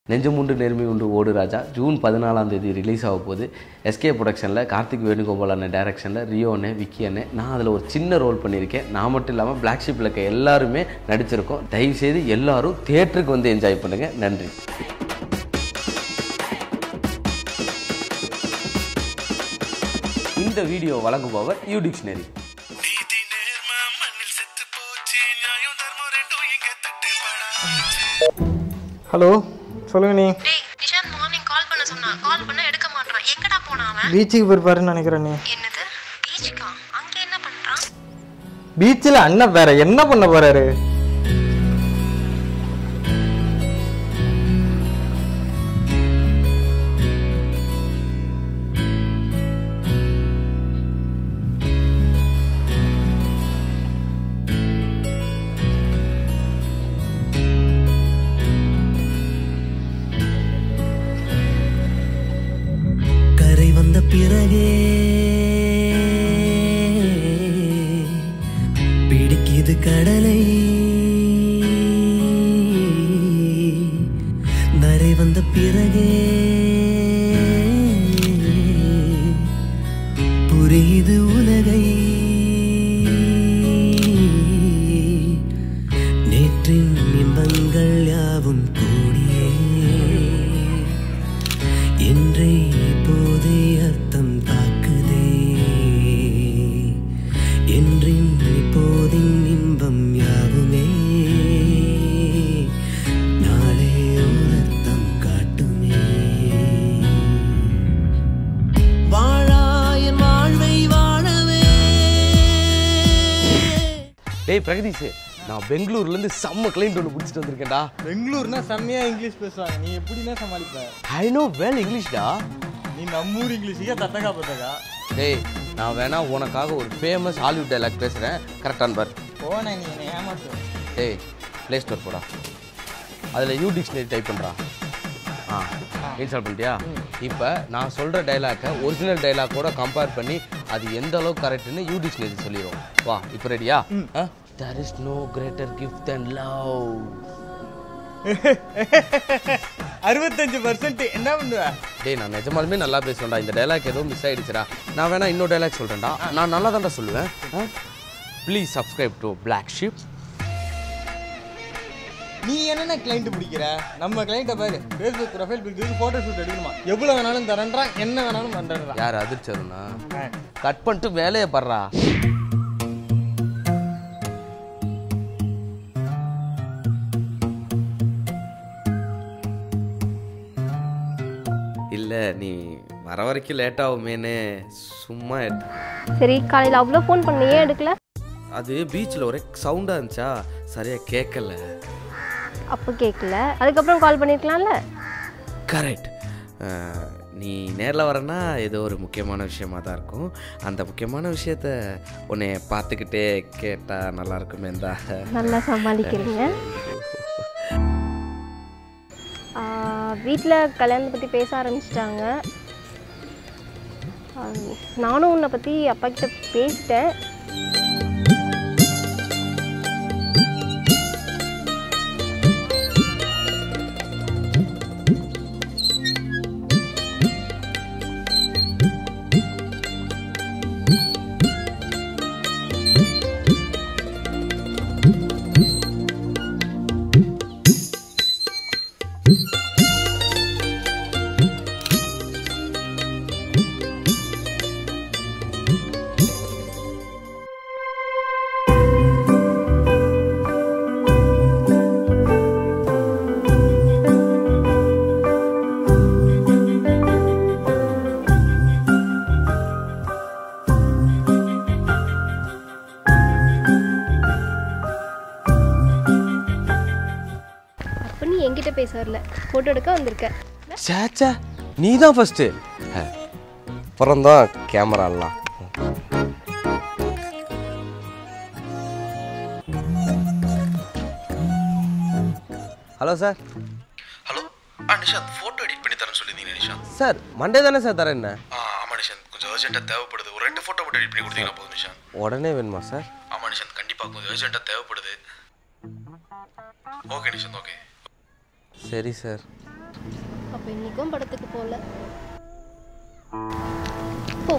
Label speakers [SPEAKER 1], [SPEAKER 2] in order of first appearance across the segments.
[SPEAKER 1] நெஞ்சமுண்டு நேர்மை உண்டு ஓடு ராஜா ஜூன் பதினாலாம் தேதி ரிலீஸ் ஆக போகுது எஸ்கே ப்ரொடக்ஷனில் கார்த்திக் வேணுகோபால் அண்ணன் டேரக்ஷனில் ரியோ அண்ணே விக்கி அண்ணே நான் அதில் ஒரு சின்ன ரோல் பண்ணியிருக்கேன் நான் மட்டும் இல்லாமல் பிளாக் ஷிப்பில் இருக்க எல்லாருமே நடிச்சிருக்கோம் தயவுசெய்து எல்லாரும் தியேட்டருக்கு வந்து என்ஜாய் பண்ணுங்கள் நன்றி இந்த வீடியோ வழங்குபவர் யூ டிக்ஷனரி
[SPEAKER 2] நீதி நேர்ம மண்ணில் செத்து போச்சு நியாயம் தர்மம் ரெண்டும் இங்க தட்டுப்படா
[SPEAKER 3] ஹலோ சொல்லுங்க நீ
[SPEAKER 4] டேய் நிஷாந்த் மார்னிங் கால் பண்ண சொன்னா கால் பண்ண எடுக்க மாட்டான் எங்கடா போனான் அவன்
[SPEAKER 3] பீச்சுக்கு போயிருப்பாருன்னு நினைக்கிறேன் நீ
[SPEAKER 4] என்னது பீச்சுக்கா அங்க என்ன பண்றான்
[SPEAKER 3] பீச்சில் அண்ணன் வேற என்ன பண்ண போறாரு
[SPEAKER 2] கரை வந்த பிறகே பிடிக்குது கடலை நரை வந்த பிறகே புரியுது உலகை நேற்றின் இன்பங்கள் யாவும் கூடியே என்றே இப்போதே அர்த்தம் தாக்குதே என்றின் இப்போதின் இன்பம் யாவுமே நாளே ஒரு அர்த்தம் காட்டுமே வாழாயன் வாழ்வை வாழவே
[SPEAKER 1] டேய் பிரகதீஷ் நான் பெங்களூர்லேருந்து செம்ம கிளைண்ட் ஒன்று பிடிச்சிட்டு வந்திருக்கேன்டா
[SPEAKER 3] பெங்களூர்னா செம்மையா இங்கிலீஷ் பேசுவாங்க நீ எப்படின்னா சமாளிப்ப
[SPEAKER 1] ஐ நோ வெல் இங்கிலீஷ்டா
[SPEAKER 3] நீ நம்மூர் இங்கிலீஷுக்கே தட்டக்கா பத்தக்கா
[SPEAKER 1] டேய் நான் வேணா உனக்காக ஒரு ஃபேமஸ் ஹாலிவுட் டைலாக் பேசுகிறேன் கரெக்டான பார்
[SPEAKER 3] போன நீ என்னை ஏமாத்து
[SPEAKER 1] டேய் ப்ளே ஸ்டோர் போடா அதில் யூ டிக்ஷனரி டைப் பண்ணுறா ஆ இன்ஸ்டால் பண்ணிட்டியா இப்போ நான் சொல்கிற டைலாக்கை ஒரிஜினல் டைலாக்கோட கம்பேர் பண்ணி அது எந்த அளவுக்கு கரெக்டுன்னு யூ டிக்ஷனரி சொல்லிடுவோம் வா இப்போ ரெடியா there is no greater gift than love
[SPEAKER 3] அறுபத்தஞ்சு பர்சன்ட் என்ன பண்ணுவ
[SPEAKER 1] டேய் நான் நிஜமாலுமே நல்லா பேசுவேன்டா இந்த டைலாக் ஏதோ மிஸ் ஆயிடுச்சுடா நான் வேணா இன்னொரு டைலாக் சொல்கிறேன்டா நான் நல்லா தான்டா சொல்லுவேன் please subscribe to Black Sheep
[SPEAKER 3] நீ என்னென்ன கிளைண்ட் பிடிக்கிற நம்ம கிளைண்ட்டை பாரு ஃபேஸ்புக் ப்ரொஃபைல் பிடிக்கிறது ஃபோட்டோ ஷூட் எடுக்கணுமா எவ்வளோ வேணாலும் தரேன்றான் என்ன வேணாலும் பண்ணுறான்
[SPEAKER 1] யார் அதிர்ச்சருண்ணா கட் பண்ணிட்டு வேலையை படுறா இல்லை நீ வர வரைக்கும் லேட் ஆகுமேன்னு சும்மா எடுத்து
[SPEAKER 5] சரி காலையில் அவ்வளோ ஃபோன் பண்ணி ஏன் எடுக்கல
[SPEAKER 1] அது பீச்சில் ஒரே சவுண்டாக இருந்துச்சா சரியாக கேட்கல
[SPEAKER 5] அப்போ கேட்கல அதுக்கப்புறம் கால் பண்ணியிருக்கலாம்ல
[SPEAKER 1] கரெக்ட் நீ நேரில் வரனா ஏதோ ஒரு முக்கியமான விஷயமா தான் இருக்கும் அந்த முக்கியமான விஷயத்த உன்னை பார்த்துக்கிட்டே கேட்டால் நல்லா இருக்குமே தான்
[SPEAKER 5] நல்லா சமாளிக்கிறீங்க வீட்டில் கல்யாணத்தை பற்றி பேச ஆரம்பிச்சிட்டாங்க நானும் உன்னை பற்றி அப்பா கிட்ட பேசிட்டேன் அப்போ நீ என்கிட்ட பேச வரல ஃபோட்டோ எடுக்க வந்திருக்க
[SPEAKER 1] சேச்சா நீ தான் ஃபஸ்ட்டு அப்புறம்தான் கேமராலாம் ஹலோ சார்
[SPEAKER 6] ஹலோ ஆ நிஷாந்த் ஃபோட்டோ எடிட் பண்ணி தரேன்னு சொல்லியிருந்தீங்க நிஷாந்த்
[SPEAKER 1] சார் மண்டே தானே சார் தரேன் என்ன
[SPEAKER 6] ஆ ஆமாம் நிஷாந்த் கொஞ்சம் அர்ஜென்ட்டாக தேவைப்படுது ஒரு ரெண்டு ஃபோட்டோ மட்டும் எடிட் பண்ணி கொடுத்தீங்கன்னா போதும் நிஷாந்த்
[SPEAKER 1] உடனே வேணுமா சார்
[SPEAKER 6] ஆமாம் நிஷாந்த் கண்டிப்பாக கொஞ்சம் அர்ஜென்ட்டாக தேவைப்படுது ஓகே நிஷாந்த் ஓகே
[SPEAKER 1] சரி சார்
[SPEAKER 5] அப்போ இன்னைக்கும் படத்துக்கு போகல போ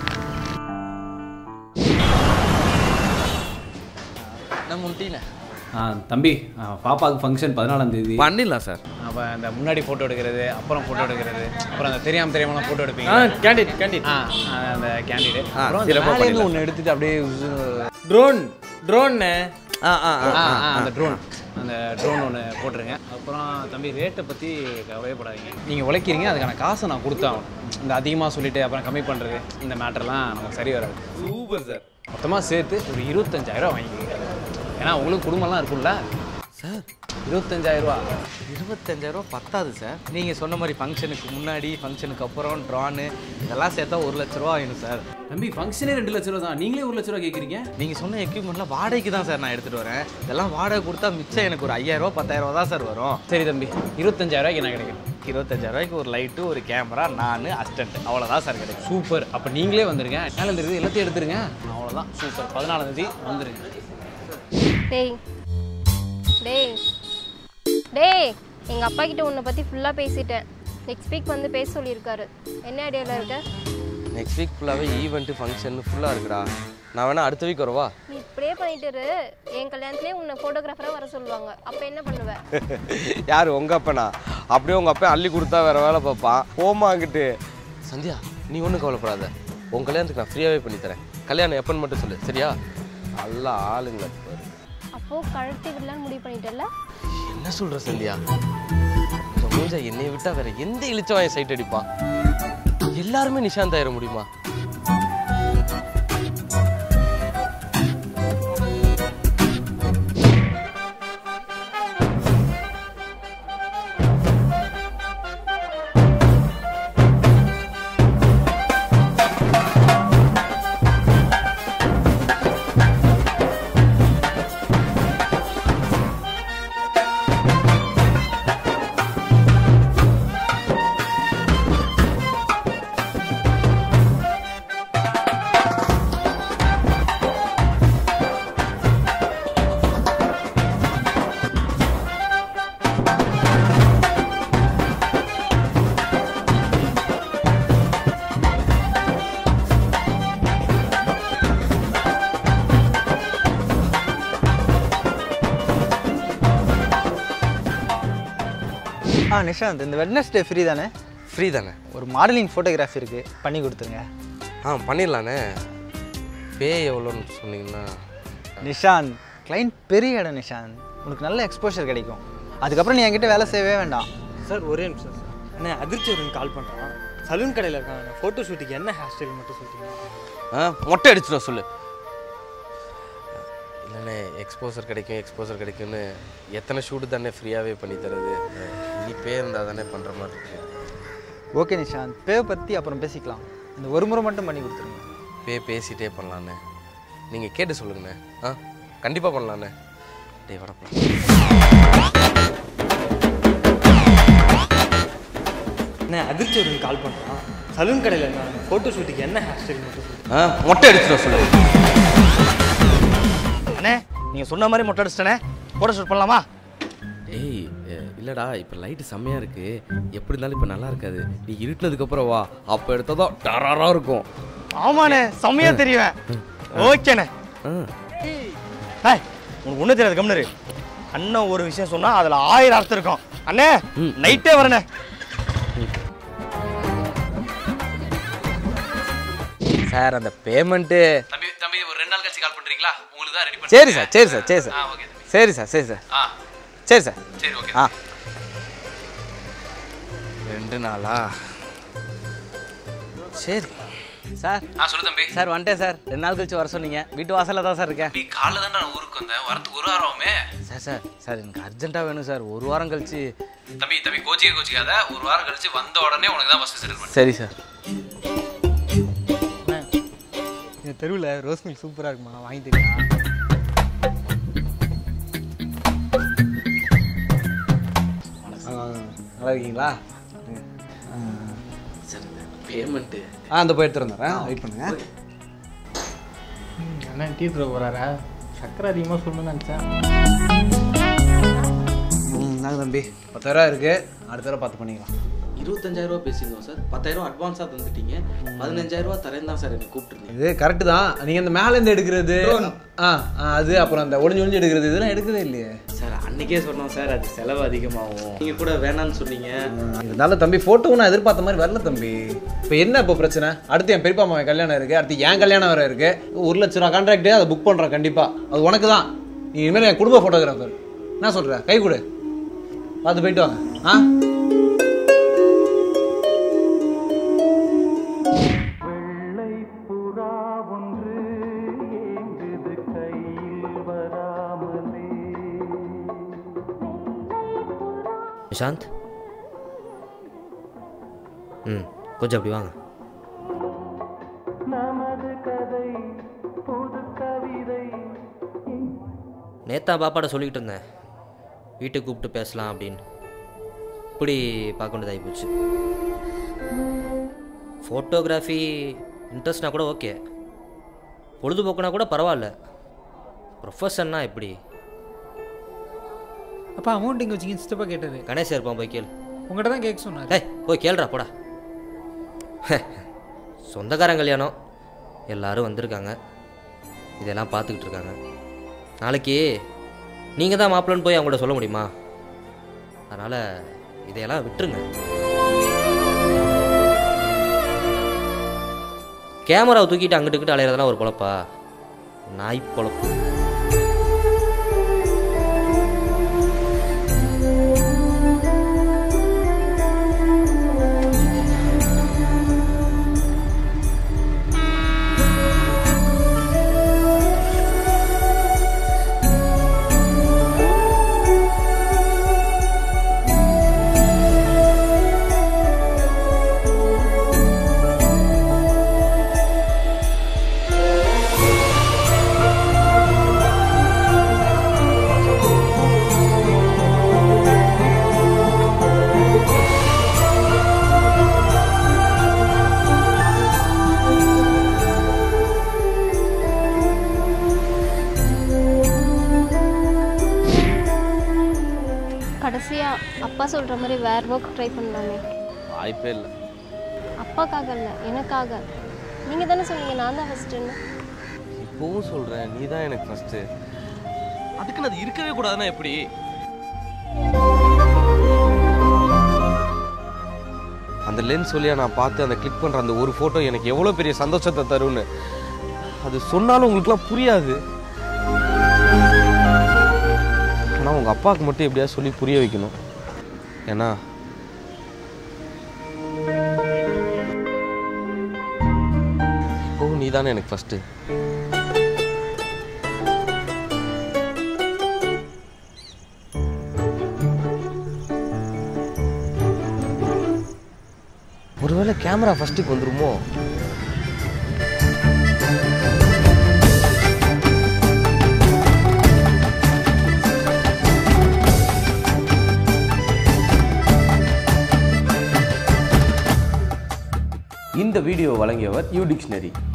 [SPEAKER 1] நம்ம முட்டினேன்
[SPEAKER 7] ஆ தம்பி ஆ, பாப்பாவுக்கு ஃபங்க்ஷன் பதினாலாம் தேதி
[SPEAKER 1] பண்ணிடலாம் சார்
[SPEAKER 7] அப்போ அந்த முன்னாடி ஃபோட்டோ எடுக்கிறது அப்புறம் ஃபோட்டோ எடுக்கிறது அப்புறம் அந்த தெரியாம தெரியாமலாம் ஃபோட்டோ எடுப்பீங்க
[SPEAKER 3] கேண்டிட் கேண்டிட்
[SPEAKER 7] ஆ ஆ, அந்த கேண்டிடேட்
[SPEAKER 1] ஆ,
[SPEAKER 7] அப்புறம்
[SPEAKER 1] சிறப்பா
[SPEAKER 7] சில
[SPEAKER 1] பண்ணிடலாம்
[SPEAKER 7] ஒன்று எடுத்துட்டு அப்படியே
[SPEAKER 3] ட்ரோன் ட்ரோன்னு
[SPEAKER 1] ஆ ஆ
[SPEAKER 7] ஆ, ஆ, அந்த ட்ரோன் அந்த ட்ரோன் ஒன்று போட்டுருங்க அப்புறம் தம்பி ரேட்டை பற்றி கவலைப்படாதீங்க நீங்கள் உழைக்கிறீங்க அதுக்கான காசை நான் கொடுத்தாகணும் இந்த அதிகமாக சொல்லிட்டு அப்புறம் கம்மி பண்ணுறது இந்த மேட்டர்லாம் நமக்கு சரி வராது
[SPEAKER 1] சூப்பர் சார்
[SPEAKER 7] மொத்தமாக சேர்த்து ஒரு இருபத்தஞ்சாயிரம் வாங்கிக்கிங்க ஏன்னா உங்களுக்கு குடும்பம்லாம் இருக்கும்ல
[SPEAKER 1] சார்
[SPEAKER 7] இருபத்தஞ்சாயிரரூவா
[SPEAKER 1] இருபத்தஞ்சாயிரம் பத்தாது சார் நீங்கள் சொன்ன மாதிரி ஃபங்க்ஷனுக்கு முன்னாடி ஃபங்க்ஷனுக்கு அப்புறம் ட்ரானு இதெல்லாம் சேர்த்தா ஒரு லட்ச ரூபா ஆயிடும் சார்
[SPEAKER 7] தம்பி ஃபங்க்ஷனே ரெண்டு லட்ச ரூபா தான் நீங்களே ஒரு லட்ச ரூபா கேட்குறீங்க
[SPEAKER 1] நீங்கள் சொன்ன எக்யூப்மெண்ட்லாம் வாடகைக்கு தான் சார் நான் எடுத்துகிட்டு வரேன் இதெல்லாம் வாடகை கொடுத்தா மிச்சம் எனக்கு ஒரு ஐயாயிரரூவா பத்தாயிரரூவா தான் சார் வரும்
[SPEAKER 7] சரி தம்பி இருபத்தஞ்சாயிரரூவாய்க்கு என்ன கிடைக்கும்
[SPEAKER 1] இருபத்தஞ்சாயிரரூவாய்க்கு ஒரு லைட்டு ஒரு கேமரா நான் அசிஸ்டன்ட் அவ்வளோதான் சார் கிடைக்கும்
[SPEAKER 7] சூப்பர் அப்போ நீங்களே வந்துருங்க மேலே இந்த எல்லாத்தையும் எடுத்துருங்க அவ்வளோதான் சூப்பர் பதினாலாம் தேதி வந்துருங்க
[SPEAKER 5] டேய் டேய் டேய் எங்கள் அப்பா கிட்ட உன்னை பற்றி ஃபுல்லாக பேசிட்டேன் நெக்ஸ்ட் வீக் வந்து பேச சொல்லியிருக்காரு என்ன ஐடியாவில் இருக்க
[SPEAKER 1] நெக்ஸ்ட் வீக் ஃபுல்லாகவே ஈவெண்ட்டு ஃபங்க்ஷன் ஃபுல்லாக இருக்குடா நான் வேணா அடுத்த வீக் வரவா
[SPEAKER 5] நீ இப்படியே பண்ணிட்டு இரு என் கல்யாணத்துலேயே உன்னை ஃபோட்டோகிராஃபராக வர சொல்லுவாங்க அப்போ என்ன பண்ணுவ
[SPEAKER 1] யார் உங்கள் அப்பனா அப்படியே உங்கள் அப்பா அள்ளி கொடுத்தா வேற வேலை பார்ப்பான் போமாங்கிட்டு சந்தியா நீ ஒன்றும் கவலைப்படாத உன் கல்யாணத்துக்கு நான் ஃப்ரீயாகவே பண்ணித்தரேன் கல்யாணம் எப்போன்னு மட்டும் சொல்லு சரியா நல்ல ஆளுங்களா பாரு
[SPEAKER 5] அப்போது கழட்டி விடலான்னு முடிவு பண்ணிட்டல
[SPEAKER 1] என்ன சொல்கிற சந்தியா இந்த மூஞ்ச என்னை விட்டா வேற எந்த இழிச்சவாயன் சைட் அடிப்பான் எல்லாருமே நிஷாந்த் ஆயிட முடியுமா
[SPEAKER 8] ஆ நிஷாந்த் இந்த வெட்னஸ்டே ஃப்ரீ தானே
[SPEAKER 1] ஃப்ரீ தானே
[SPEAKER 8] ஒரு மாடலிங் ஃபோட்டோகிராஃபி இருக்குது பண்ணி கொடுத்துருங்க
[SPEAKER 1] ஆ பண்ணிடலாண்ணே பே எவ்வளோன்னு சொன்னீங்கன்னா
[SPEAKER 8] நிஷாந்த் கிளைண்ட் பெரிய இடம் நிஷாந்த் உனக்கு நல்ல எக்ஸ்போஷர் கிடைக்கும் அதுக்கப்புறம் நீ என்கிட்ட வேலை செய்யவே வேண்டாம்
[SPEAKER 3] சார் ஒரே நிமிஷம் சார் அண்ணே அதிர்ச்சி ஒரு கால் பண்ணுறான் சலூன் கடையில் இருக்காங்க ஃபோட்டோ ஷூட்டுக்கு என்ன ஹேர் ஸ்டைல் மட்டும் சொல்லிட்டீங்க
[SPEAKER 1] ஆ மொட்டை அடிச்சிடும் சொல்லு இல்லைண்ணே எக்ஸ்போசர் கிடைக்கும் எக்ஸ்போசர் கிடைக்கும்னு எத்தனை ஷூட்டு தானே ஃப்ரீயாகவே பண்ணி தருது நீ பே இருந்தால் தானே பண்ணுற மாதிரி இருக்கு
[SPEAKER 8] ஓகே நிஷாந்த் பே பற்றி அப்புறம் பேசிக்கலாம் இந்த ஒரு முறை மட்டும் பண்ணி கொடுத்துருங்க
[SPEAKER 1] பே பேசிட்டே பண்ணலாண்ணே நீங்கள் கேட்டு சொல்லுங்கண்ணே ஆ கண்டிப்பாக பண்ணலாண்ணே டே வரப்பலாம்
[SPEAKER 3] அண்ணே அதிர்ச்சி ஒரு கால் பண்ணுறான் சலூன் கடையில் இருக்காங்க ஃபோட்டோ ஷூட்டுக்கு என்ன ஹேர் ஸ்டைல் மட்டும் சொல்லிட்டீங்க
[SPEAKER 1] ஆ மொட்டை அடிச்சிடும் சொல்லு
[SPEAKER 9] அண்ணே நீங்கள் சொன்ன மாதிரி மொட்டை அடிச்சிட்டனே ஃபோட்டோ ஷூட் பண்ணலாமா
[SPEAKER 1] ஏய் அஹ், இல்லடா இப்போ லைட்டு செம்மையாக இருக்கு எப்படி இருந்தாலும் இப்போ நல்லா இருக்காது நீ இருட்டினதுக்கு அப்புறம் வா அப்போ எடுத்ததும் டராரா இருக்கும்
[SPEAKER 9] ஆமாண்ணே செம்மையாக தெரியுவேன் ஓகேண்ணே
[SPEAKER 1] ஆ
[SPEAKER 9] ஏய் உனக்கு ஒன்றும் தெரியாது கம்னரு அண்ணன் ஒரு விஷயம் சொன்னால் அதில் ஆயிரம் அர்த்தம் இருக்கும் அண்ணே நைட்டே வரண்ணே
[SPEAKER 1] சார் அந்த பேமெண்ட்டு
[SPEAKER 7] தம்பி தம்பி ஒரு ரெண்டு நாள் கழிச்சு கால் பண்ணுறீங்களா உங்களுக்கு தான் ரெடி பண்ணி
[SPEAKER 1] சரி சார் சரி சார் சரி சார்
[SPEAKER 7] ஆ ஓகே தம்பி
[SPEAKER 1] சரி சார் சரி சார்
[SPEAKER 7] ஆ
[SPEAKER 1] சரி சார்
[SPEAKER 7] சரி ஓகே
[SPEAKER 1] ஆ ரெண்டு நாளா சரி சார்
[SPEAKER 7] ஆ சொல்லு தம்பி
[SPEAKER 1] சார் வந்துட்டேன் சார் ரெண்டு நாள் கழிச்சு வர சொன்னீங்க வீட்டு வாசலில் தான் சார் இருக்கேன்
[SPEAKER 7] தம்பி காலைல தான் நான் ஊருக்கு வந்தேன் வரத்துக்கு ஒரு வாரம் ஆகுமே
[SPEAKER 1] சார் சார் சார் எனக்கு அர்ஜென்ட்டாக வேணும் சார் ஒரு வாரம் கழிச்சு
[SPEAKER 7] தம்பி தம்பி கோச்சிக்க கோச்சிக்காத ஒரு வாரம் கழிச்சு வந்த உடனே உனக்கு தான் ஃபஸ்ட்டு செட்டில் பண்ணி
[SPEAKER 1] சரி சார்
[SPEAKER 3] இந்த தெருவில் ரோஸ் மில்க் சூப்பராக இருக்குமா வாங்கி தெரியுமா
[SPEAKER 1] நல்லா இருக்கீங்களா சார் பேமெண்ட்டு ஆ அந்த போய் எடுத்துட்டு வந்துடுறேன் வெயிட் பண்ணுங்க
[SPEAKER 3] அண்ணன் டீ தர போகிறாரா சக்கரை அதிகமாக சொல்லணும்னு நினச்சேன்
[SPEAKER 7] இந்தாங்க தம்பி பத்தாயிரம் இருக்குது அடுத்த தடவை பார்த்து பண்ணிக்கலாம்
[SPEAKER 1] இருபத்தஞ்சாயிரம் ரூபா பேசியிருந்தோம் சார் பத்தாயிரம் அட்வான்ஸாக தந்துட்டீங்க பதினஞ்சாயிரம் ரூபா தரேன் தான் சார் எனக்கு கூப்பிட்டுருந்தீங்க
[SPEAKER 7] இது கரெக்டு தான் நீங்கள் இந்த மேலேருந்து எடுக்கிறது ஆ ஆ, அது அப்புறம் அந்த ஒளிஞ்சு ஒளிஞ்சு எடுக்கிறது இதெல்லாம் எடுக்கவே இல்லையே
[SPEAKER 1] சார் அன்னைக்கே சொன்னோம் சார் அது செலவு அதிகமாகும் நீங்கள் கூட வேணான்னு சொன்னீங்க
[SPEAKER 7] இருந்தாலும் தம்பி ஃபோட்டோ நான் எதிர்பார்த்த மாதிரி வரல தம்பி இப்போ என்ன இப்போ பிரச்சனை அடுத்து என் பெரியப்பா மாமன் கல்யாணம் இருக்குது அடுத்து என் கல்யாணம் வேறு இருக்குது ஒரு லட்ச ரூபா கான்ட்ராக்டே அதை புக் பண்ணுறேன் கண்டிப்பாக அது உனக்கு தான் நீ இனிமேல் என் குடும்ப ஃபோட்டோகிராஃபர் என்ன சொல்கிற கை கொடு பார்த்து போயிட்டு வாங்க ஆ
[SPEAKER 10] நிஷாந்த் ம் கொஞ்சம் அப்படி வாங்க நேத்தா பாப்பாட்ட சொல்லிக்கிட்டு இருந்தேன் வீட்டுக்கு கூப்பிட்டு பேசலாம் அப்படின்னு இப்படி பார்க்க வேண்டியதாகி போச்சு ஃபோட்டோகிராஃபி இன்ட்ரெஸ்ட்னா கூட ஓகே பொழுதுபோக்குனா கூட பரவாயில்ல ப்ரொஃபஷன்னா எப்படி
[SPEAKER 11] அப்பா அமௌண்ட் இங்கே வச்சிங்க சித்தப்பா கேட்டாரு
[SPEAKER 10] கணேசன் இருப்பான் போய் கேளு
[SPEAKER 11] உங்கள்கிட்ட தான் கேட்க சொன்னார்
[SPEAKER 10] ஏய் போய் கேளுடா போடா சொந்தக்காரன் கல்யாணம் எல்லாரும் வந்திருக்காங்க இதெல்லாம் பார்த்துக்கிட்டு இருக்காங்க நாளைக்கு நீங்கள் தான் மாப்பிள்ளன்னு போய் அவங்கள்ட்ட சொல்ல முடியுமா அதனால் இதையெல்லாம் விட்டுருங்க கேமராவை தூக்கிட்டு அங்கிட்டு இங்கிட்டு அலையிறதெல்லாம் ஒரு பொழப்பா நாய் பொழப்பு
[SPEAKER 5] கடைசியாக அப்பா சொல்கிற மாதிரி வேறு ஒர்க் ட்ரை பண்ணலாமே
[SPEAKER 1] வாய்ப்பே இல்லை
[SPEAKER 5] அப்பாக்காக இல்லை எனக்காக நீங்கள் தானே சொன்னீங்க நான் தான் ஃபஸ்ட்டுன்னு
[SPEAKER 1] இப்போவும் சொல்கிறேன் நீ தான் எனக்கு ஃபஸ்ட்டு அதுக்குன்னு அது இருக்கவே கூடாதுன்னா எப்படி அந்த லென்ஸ் வழியாக நான் பார்த்து அந்த கிளிக் பண்ணுற அந்த ஒரு ஃபோட்டோ எனக்கு எவ்வளோ பெரிய சந்தோஷத்தை தரும்னு அது சொன்னாலும் உங்களுக்குலாம் புரியாது ஆனால் உங்கள் அப்பாவுக்கு மட்டும் எப்படியாவது சொல்லி புரிய வைக்கணும் ஏன்னா இப்போவும் நீ தானே எனக்கு ஃபஸ்ட்டு ஒருவேளை கேமரா ஃபர்ஸ்ட்டுக்கு வந்துருமோ இந்த வீடியோ வழங்கியவர் யூ டிக்ஷனரி